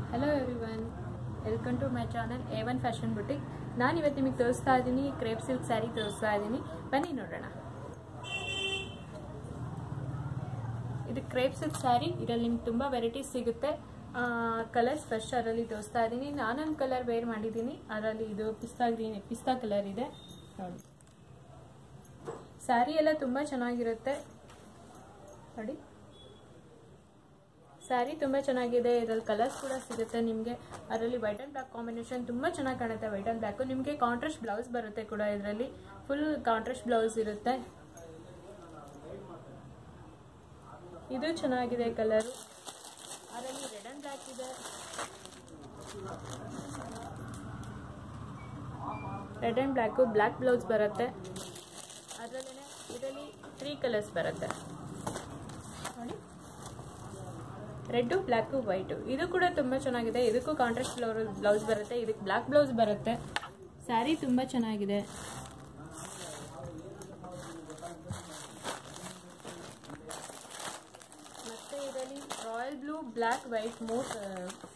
hello everyone welcome to my channel A one fashion boutique ನಾನು ಇವತ್ತು ನಿಮಗೆ ತೋರಿಸ್ತಾ ಇದ್ದೀನಿ ಕ್ರೇಪ್ ಸಿಲ್ಕ್ ಸ್ಯಾರಿ ತೋರಿಸ್ತಾ ಇದ್ದೀನಿ ಬನ್ನಿ ನೋಡೋಣ ಇದು ಕ್ರೇಪ್ ಸಿಲ್ಕ್ ಸ್ಯಾರಿ ಇದರಲ್ಲಿ ನಿಮ್ಗೆ ತುಂಬ ವೆರೈಟೀಸ್ ಸಿಗುತ್ತೆ ಕಲರ್ಸ್ ಫಸ್ಟ್ ಅದರಲ್ಲಿ ತೋರಿಸ್ತಾ ಇದ್ದೀನಿ ನಾನೊಂದು ಕಲರ್ ವೇರ್ ಮಾಡಿದ್ದೀನಿ ಅದರಲ್ಲಿ ಇದು ಪಿಸ್ತಾ ಗ್ರೀನ್ ಪಿಸ್ತಾ ಕಲರ್ ಇದೆ ನೋಡಿ ಸ್ಯಾರಿ ಎಲ್ಲ ತುಂಬ ಚೆನ್ನಾಗಿರುತ್ತೆ ನೋಡಿ ಸ್ಯಾರಿ ತುಂಬ ಚೆನ್ನಾಗಿದೆ ಇದರಲ್ಲಿ ಕಲರ್ಸ್ ಕೂಡ ಸಿಗುತ್ತೆ ನಿಮಗೆ ಅದರಲ್ಲಿ ವೈಟ್ ಆ್ಯಂಡ್ ಬ್ಲ್ಯಾಕ್ ಕಾಂಬಿನೇಷನ್ ತುಂಬ ಚೆನ್ನಾಗಿ ಕಾಣುತ್ತೆ ವೈಟ್ ಆ್ಯಂಡ್ ಬ್ಲ್ಯಾಕು ನಿಮಗೆ ಕಾಂಟ್ರಾಸ್ಟ್ ಬ್ಲೌಸ್ ಬರುತ್ತೆ ಕೂಡ ಇದರಲ್ಲಿ ಫುಲ್ ಕಾಂಟ್ರಾಸ್ಟ್ ಬ್ಲೌಸ್ ಇರುತ್ತೆ ಇದು ಚೆನ್ನಾಗಿದೆ ಕಲರು ಅದರಲ್ಲಿ ರೆಡ್ ಆ್ಯಂಡ್ ಬ್ಲ್ಯಾಕ್ ಇದೆ red and black black blouse ಬರುತ್ತೆ ಅದರಲ್ಲೇ ಇದರಲ್ಲಿ ತ್ರೀ ಕಲರ್ಸ್ ಬರುತ್ತೆ ನೋಡಿ ರೆಡ್ಡು ಬ್ಲ್ಯಾಕು ವೈಟು ಇದು ಕೂಡ ತುಂಬ ಚೆನ್ನಾಗಿದೆ ಇದಕ್ಕೂ ಕಾಂಟ್ರಾಸ್ಟ್ ಬ್ಲೌಸ್ ಬ್ಲೌಸ್ ಬರುತ್ತೆ ಇದಕ್ಕೆ ಬ್ಲ್ಯಾಕ್ ಬ್ಲೌಸ್ ಬರುತ್ತೆ ಸ್ಯಾರಿ ತುಂಬ ಚೆನ್ನಾಗಿದೆ ಮತ್ತು ಇದರಲ್ಲಿ ರಾಯಲ್ ಬ್ಲೂ ಬ್ಲ್ಯಾಕ್ ವೈಟ್ ಮೂರು